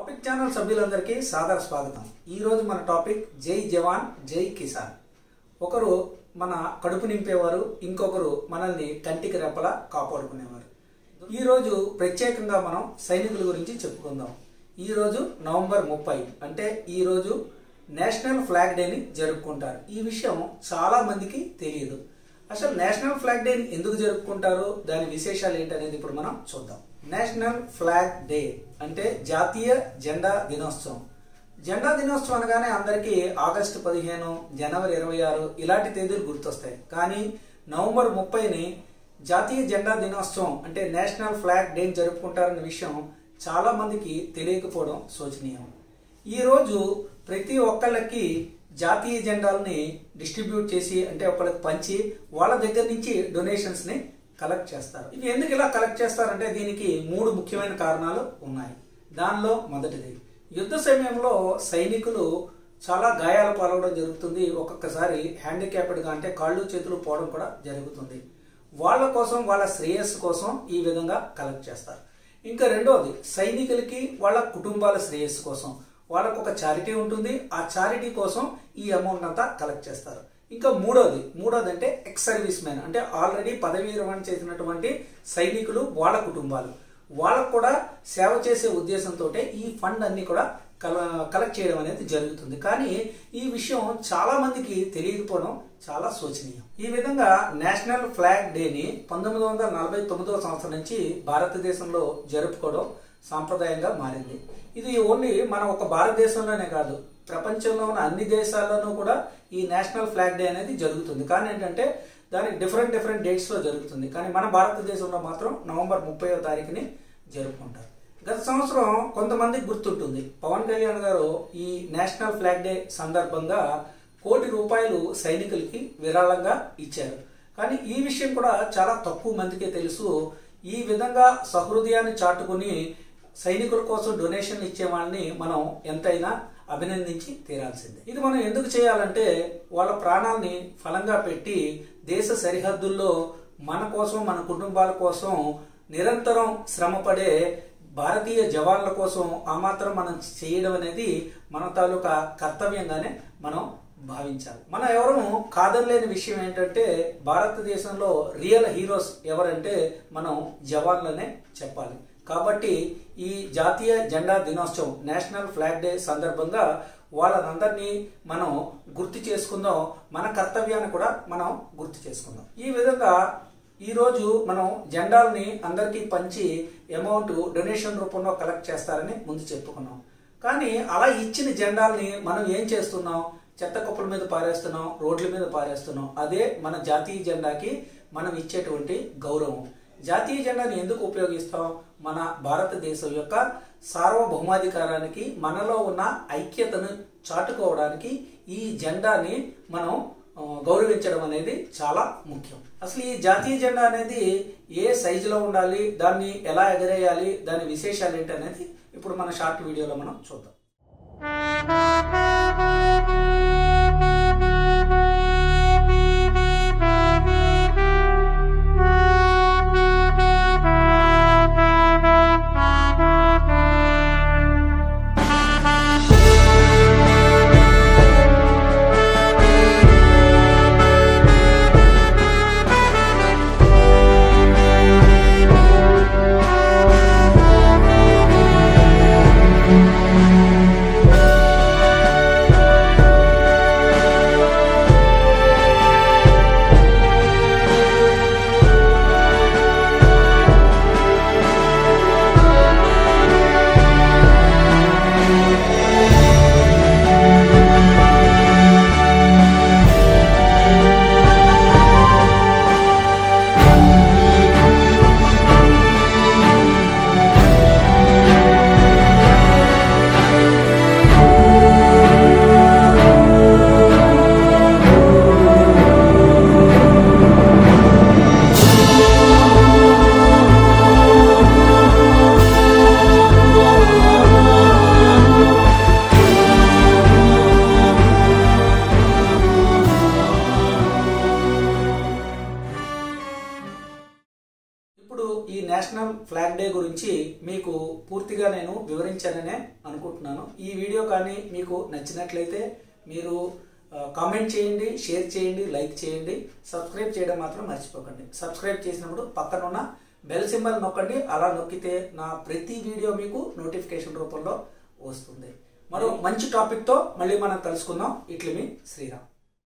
topic channel సభ్యులందరికీ సాదర స్వాగతం ఈ రోజు మన టాపిక్ జై జవాన్ జై కిసాన్ ఒకరు మన కడుపు నింపేవారు ఇంకొకరు మనల్ని కంటికి రెప్పలా కాపాడుకునేవారు ఈ రోజు ప్రత్యేకంగా మనం సైనికుల గురించి చెప్పుకుందాం ఈ రోజు నవంబర్ ముప్పై అంటే ఈ రోజు నేషనల్ ఫ్లాగ్ డేని జరుపుకుంటారు ఈ విషయం చాలా మందికి తెలియదు అసలు నేషనల్ ఫ్లాగ్ డేని ఎందుకు జరుపుకుంటారు దాని విశేషాలు ఏంటనేది ఇప్పుడు మనం చూద్దాం నేషనల్ ఫ్లాగ్ డే అంటే జాతీయ జెండా దినోత్సవం జెండా దినోత్సవం అనగానే అందరికీ ఆగస్టు పదిహేను జనవరి ఇరవై ఆరు ఇలాంటి తేదీలు గుర్తొస్తాయి కానీ నవంబర్ ముప్పైని జాతీయ జెండా దినోత్సవం అంటే నేషనల్ ఫ్లాగ్ డే జరుపుకుంటారన్న విషయం చాలా మందికి తెలియకపోవడం శోచనీయం ఈ రోజు ప్రతి ఒక్కళ్ళకి జాతీయ జెండాలని డిస్ట్రిబ్యూట్ చేసి అంటే ఒకళ్ళకి పంచి వాళ్ళ దగ్గర నుంచి డొనేషన్స్ ని కలెక్ట్ చేస్తారు ఇవి ఎందుకు ఇలా కలెక్ట్ చేస్తారంటే దీనికి మూడు ముఖ్యమైన కారణాలు ఉన్నాయి దానిలో మొదటిది యుద్ధ సమయంలో సైనికులు చాలా గాయాలు పాలవడం జరుగుతుంది ఒక్కొక్కసారి హ్యాండిక్యాప్డ్ గా అంటే కాళ్ళు చేతులు పోవడం కూడా జరుగుతుంది వాళ్ళ కోసం వాళ్ళ శ్రేయస్సు కోసం ఈ విధంగా కలెక్ట్ చేస్తారు ఇంకా రెండోది సైనికులకి వాళ్ళ కుటుంబాల శ్రేయస్సు కోసం వాళ్ళకు ఒక చారిటీ ఉంటుంది ఆ చారిటీ కోసం ఈ అమౌంట్ అంతా కలెక్ట్ చేస్తారు ఇంకా మూడోది మూడోది అంటే ఎక్స్ సర్వీస్ మెన్ అంటే ఆల్రెడీ పదవీ విరమణ చేసినటువంటి సైనికులు వాళ్ళ కుటుంబాలు వాళ్ళకు కూడా సేవ చేసే ఉద్దేశంతో ఈ ఫండ్ అన్ని కూడా కలెక్ట్ చేయడం అనేది జరుగుతుంది కానీ ఈ విషయం చాలా మందికి తెలియకపోవడం చాలా శోచనీయం ఈ విధంగా నేషనల్ ఫ్లాగ్ డేని పంతొమ్మిది వందల నలభై తొమ్మిదవ సంవత్సరం నుంచి భారతదేశంలో జరుపుకోవడం సాంప్రదాయంగా మారింది ఇది ఓన్లీ మన ఒక భారతదేశంలోనే కాదు ప్రపంచంలో ఉన్న అన్ని దేశాల్లోనూ కూడా ఈ నేషనల్ ఫ్లాగ్ డే అనేది జరుగుతుంది కానీ ఏంటంటే దానికి డిఫరెంట్ డిఫరెంట్ డేట్స్ లో జరుగుతుంది కానీ మన భారతదేశంలో మాత్రం నవంబర్ ముప్పై తారీఖుని జరుపుకుంటారు గత సంవత్సరం కొంతమందికి గుర్తుంటుంది పవన్ కళ్యాణ్ గారు ఈ నేషనల్ ఫ్లాగ్ డే సందర్భంగా కోటి రూపాయలు సైనికులకి విరాళంగా ఇచ్చారు కానీ ఈ విషయం కూడా చాలా తక్కువ మందికే తెలుసు ఈ విధంగా సహృదయాన్ని చాటుకుని సైనికుల కోసం డొనేషన్ ఇచ్చే వాళ్ళని మనం ఎంతైనా అభినందించి తీరాల్సిందే ఇది మనం ఎందుకు చేయాలంటే వాళ్ళ ప్రాణాలని ఫలంగా పెట్టి దేశ సరిహద్దుల్లో మన కోసం మన కుటుంబాల కోసం నిరంతరం శ్రమపడే భారతీయ జవాన్ల కోసం ఆ మాత్రం మనం చేయడం అనేది మన తాలూకా కర్తవ్యంగానే మనం భావించాలి మనం ఎవరు కాదనలేని విషయం ఏంటంటే భారతదేశంలో రియల్ హీరోస్ ఎవరంటే మనం జవాన్లనే చెప్పాలి కాబట్టి ఈ జాతీయ జెండా దినోత్సవం నేషనల్ ఫ్లాగ్ డే సందర్భంగా వాళ్ళనందరినీ మనం గుర్తు చేసుకుందాం మన కర్తవ్యాన్ని కూడా మనం గుర్తు చేసుకుందాం ఈ విధంగా ఈ రోజు మనం జెండాల్ని అందరికీ పంచి అమౌంట్ డొనేషన్ రూపంలో కలెక్ట్ చేస్తారని ముందు చెప్పుకున్నాం కానీ అలా ఇచ్చిన జెండాల్ని మనం ఏం చేస్తున్నాం చెత్త కుప్పల మీద పారేస్తున్నాం రోడ్ల మీద పారేస్తున్నాం అదే మన జాతీయ జెండాకి మనం ఇచ్చేటువంటి గౌరవం జాతీయ జెండాని ఎందుకు ఉపయోగిస్తాం మన భారతదేశం యొక్క సార్వభౌమాధికారానికి మనలో ఉన్న ఐక్యతను చాటుకోవడానికి ఈ జెండాని మనం గౌరవించడం అనేది చాలా ముఖ్యం అసలు ఈ జాతీయ జెండా అనేది ఏ సైజులో ఉండాలి దాన్ని ఎలా ఎగరేయాలి దాని విశేషాలు ఏంటి అనేది ఇప్పుడు మన షార్ట్ వీడియోలో మనం చూద్దాం ఈ నేషనల్ ఫ్లాగ్ డే గురించి మీకు పూర్తిగా నేను వివరించాననే అనుకుంటున్నాను ఈ వీడియో కానీ మీకు నచ్చినట్లయితే మీరు ఆ, కామెంట్ చేయండి షేర్ చేయండి లైక్ చేయండి సబ్స్క్రైబ్ చేయడం మాత్రం మర్చిపోకండి సబ్స్క్రైబ్ చేసినప్పుడు పక్కన ఉన్న బెల్ సింబల్ నొక్కండి అలా నొక్కితే నా ప్రతి వీడియో మీకు నోటిఫికేషన్ రూపంలో వస్తుంది మరో మంచి టాపిక్తో మళ్ళీ మనం కలుసుకుందాం ఇట్లిమి శ్రీరామ్